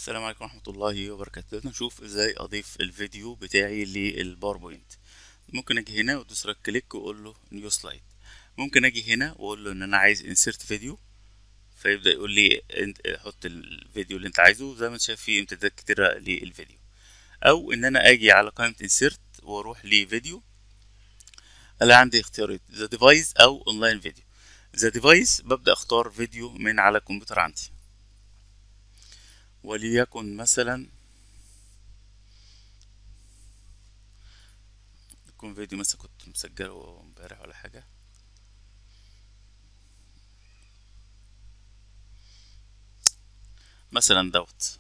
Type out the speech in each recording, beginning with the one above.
السلام عليكم ورحمة الله وبركاته نشوف ازاي اضيف الفيديو بتاعي للباوربوينت ممكن اجي هنا وادوس رايت كليك واقول له نيو سلايد ممكن اجي هنا واقول له ان انا عايز انسيرت فيديو فيبدأ يقول لي انت حط الفيديو اللي انت عايزه زي ما انت شايف فيه امتدادات كتيرة للفيديو او ان انا اجي على قائمة انسيرت واروح لفيديو الاقي عندي اختيارات ذا ديفايس او اونلاين فيديو ذا ديفايس ببدأ اختار فيديو من على الكمبيوتر عندي وليكن مثلا يكون فيديو مثلا كنت مسجله امبارح ولا حاجة مثلا دوت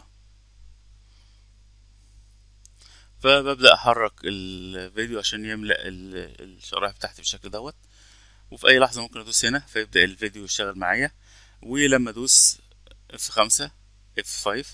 فببدأ أحرك الفيديو عشان يملأ الشرائح بتاعتي بالشكل دوت وفي أي لحظة ممكن أدوس هنا فيبدأ الفيديو يشتغل معايا ولما أدوس اف خمسة F5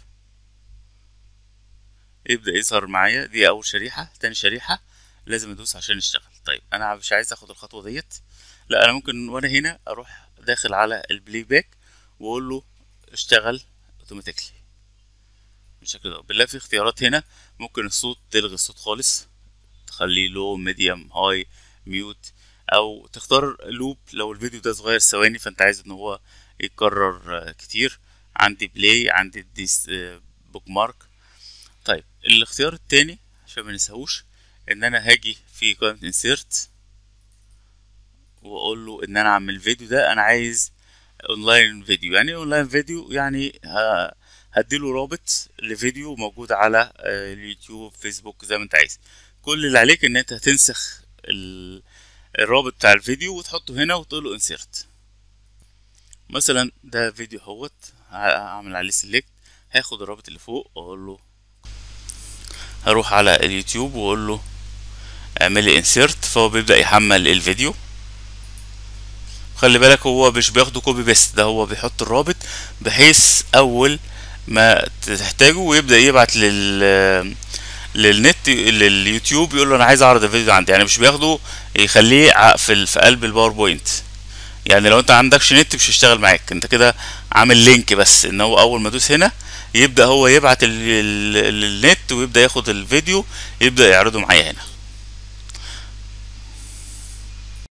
يبدأ يظهر معايا دي أول شريحة تاني شريحة لازم أدوس عشان يشتغل طيب أنا مش عايز أخد الخطوة ديت لا أنا ممكن وأنا هنا أروح داخل على البلاي باك وأقول له اشتغل اوتوماتيكلي بالشكل ده بالله في اختيارات هنا ممكن الصوت تلغي الصوت خالص تخليه لو ميديوم هاي ميوت او تختار لوب لو الفيديو ده صغير ثواني فانت عايز ان هو يتكرر كتير عندي بلاي عندي ديس بوك مارك طيب الاختيار التاني عشان ما ننساهوش ان انا هاجي في قائمة انسيرت واقول له ان انا اعمل الفيديو ده انا عايز اونلاين فيديو يعني اونلاين فيديو يعني هديله رابط لفيديو موجود على اليوتيوب فيسبوك زي ما انت عايز كل اللي عليك ان انت هتنسخ الرابط بتاع الفيديو وتحطه هنا وتقول له انسيرت مثلا ده فيديو اهوت هعمل عليه سيلكت هاخد الرابط اللي فوق واقول له هروح على اليوتيوب واقول له اعمل لي انسيرت فهو بيبدا يحمل الفيديو خلي بالك هو مش بياخده كوبي بيست ده هو بيحط الرابط بحيث اول ما تحتاجه ويبدا يبعت لل للنت لليوتيوب يقول له انا عايز اعرض الفيديو عندي يعني مش بياخده يخليه في في قلب الباوربوينت يعني لو انت عندكش نت مش هيشتغل معاك انت كده عامل لينك بس ان هو اول ما ادوس هنا يبدا هو يبعت للنت ويبدا ياخد الفيديو يبدا يعرضه معايا هنا